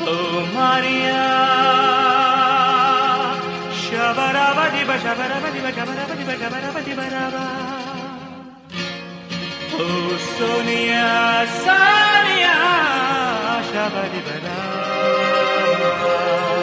Oh Maria, shabarabadiba, shabarabadiba, shabarabadiba, shabarabadiba, raba. Oh Sonia, Sonia, shabadiba, raba.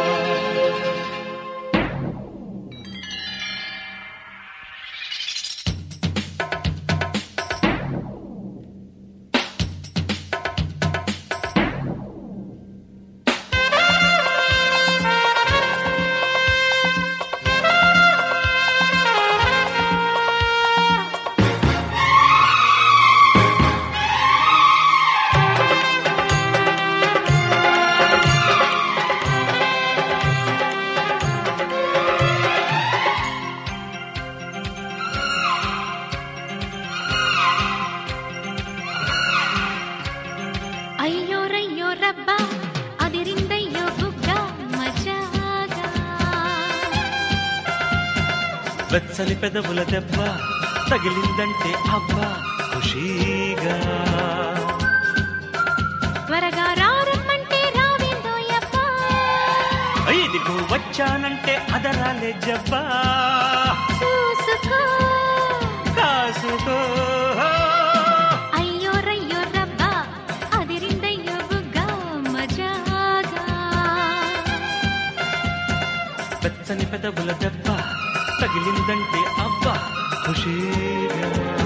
అయ్యో రయ్యో రబ్బా అదిరిందయ్యో బుగ్గ మజాగా వెచ్చని పెదవుల దెబ్బ తగిలిందంటే అబ్బా ఖుషీగా త్వరగా రారమ్మంటే రావేందోయబ్బా ఐదుగు వచ్చానంటే అదరాలే జబ్బా చూసుకో కాసుకో అయ్యో రయ్యో రబ్బా అదిరిందయ్యో బుగ్గ మజాగా వెచ్చని పెదవుల దెబ్బ తగిలిందంటే అబ్బా ఖుషీగా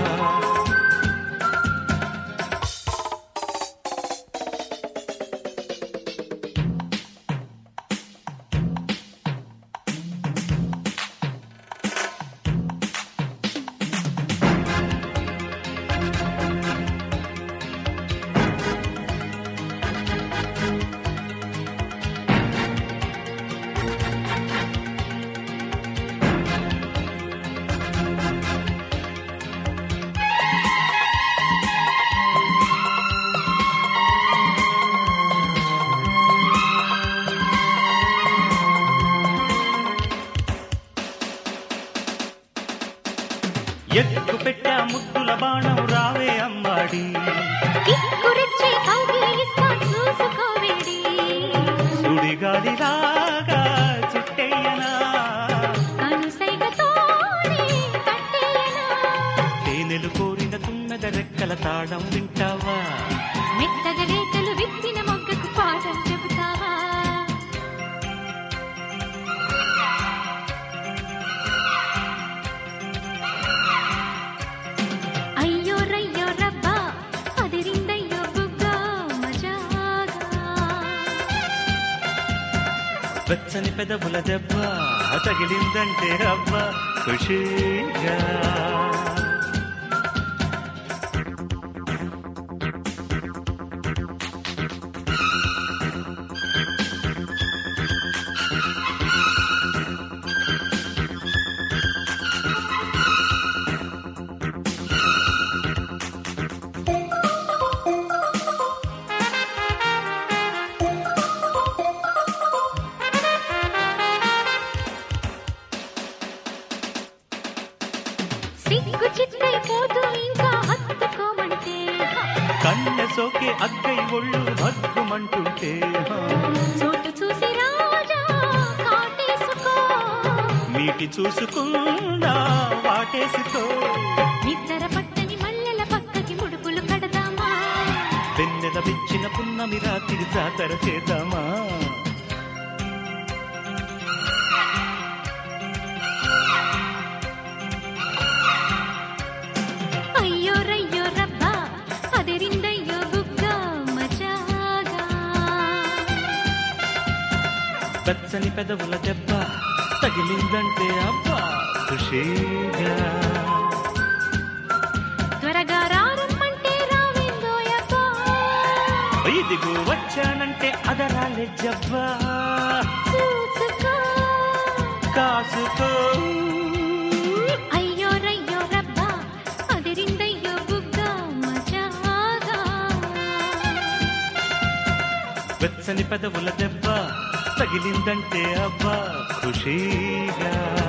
ఎక్కు పెట్టా ముద్దుల బాణం రావే అమ్మాడి కిక్కురిచ్చే కౌగిలిస్తా చూసుకోవేడి సుడిగాలిలాగా చుట్టేయనా కనుసైగతోనే కట్టేయనా తేనెలు కోరిన తున్నగ రెక్కల తాళం వింటావా మెత్తగా రేఖలు విప్పిన మొగ్గకు పాఠం చెబుతావా అయ్యో రయ్యో రబ్బా అదిరిందయ్యో బుగ్గ మజాగా వెచ్చని పెదవుల దెబ్బ తగిలిందంటే అబ్బా ఖుషీగా సిగ్గు చిత్తైపోతూ ఇంకా హత్తుకోమంటే కన్నె సోకే అగ్గై ఒళ్ళు భగ్గుమంటుంటే హా. చోటు చూసి రాజా కాటేసుకో నీటి చూసుకుండా వాటేసుకో నిద్ర పట్టని మల్లెల పక్కకి ముడుపులు కడదామా వెన్నెల విచ్చిన పున్నమి రాత్రి జాతర చేద్దామా అయ్యో రయ్యో రబ్బా అదిరిందయ్యో బుగ్గ మజాగా వెచ్చని పెదవుల దెబ్బ తగిలిందంటే అబ్బా ఖుషీగా త్వరగా రారమ్మంటే రావేందోయబ్బా ఇదిగో వచ్చానంటే అదరాలే జబ్బా చూసుకో కాసుకో అయ్యో రయ్యో రబ్బా అదిరిందయ్యో బుగ్గ మజాగా వెచ్చని పెదవుల దెబ్బ తగిలిందంటే అబ్బా ఖుషీగా